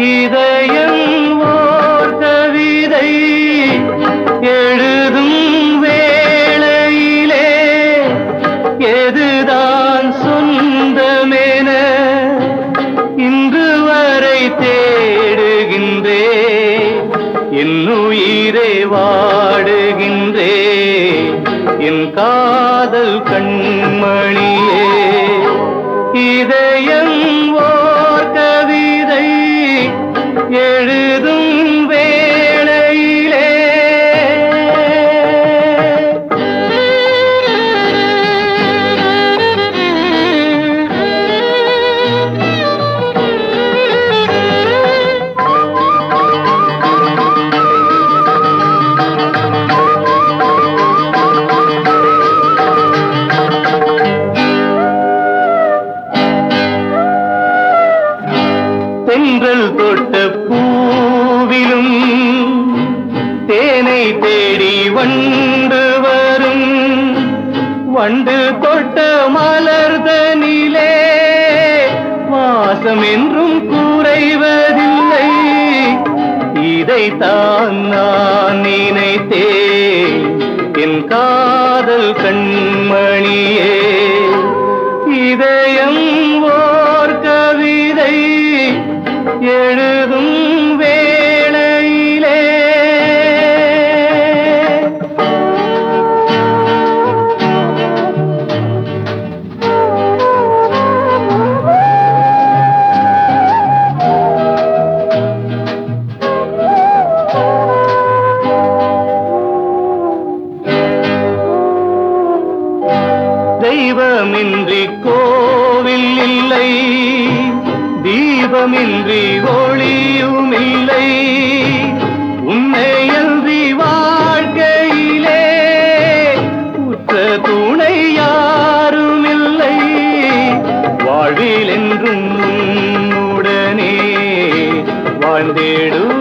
இதயம் ஓர் கவிதை எழுதும் வேளையிலே எதுதான் சொந்தமென இன்று வரை தேடுகின்றே என் உயிரை வாடுகின்றே என் காதல் கண்மணியே இதயம் ஓர் கவிதை எழுதும் வேளையிலே தென்றல் தொட்ட பூவிலும் தேனை தேடி வண்டு வரும் வண்டு தொட்ட மலர்தனிலே வாசம் என்றும் குறைவதில்லை இதைத்தான் நான் நினைத்தேன் என் காதல் கண்மணியே இதயம் ஓர் கவிதை எழுதும் வேளையிலே தெய்வமின்றி கோவில் இல்லை தீபமின்றி ஒளியும் இல்லை உன்னையன்றி வாழ்க்கையிலே உற்ற துணை யாரும் இல்லை வாழ்வில் என்றும் உன்னுடனே வாழ்ந்திடுவே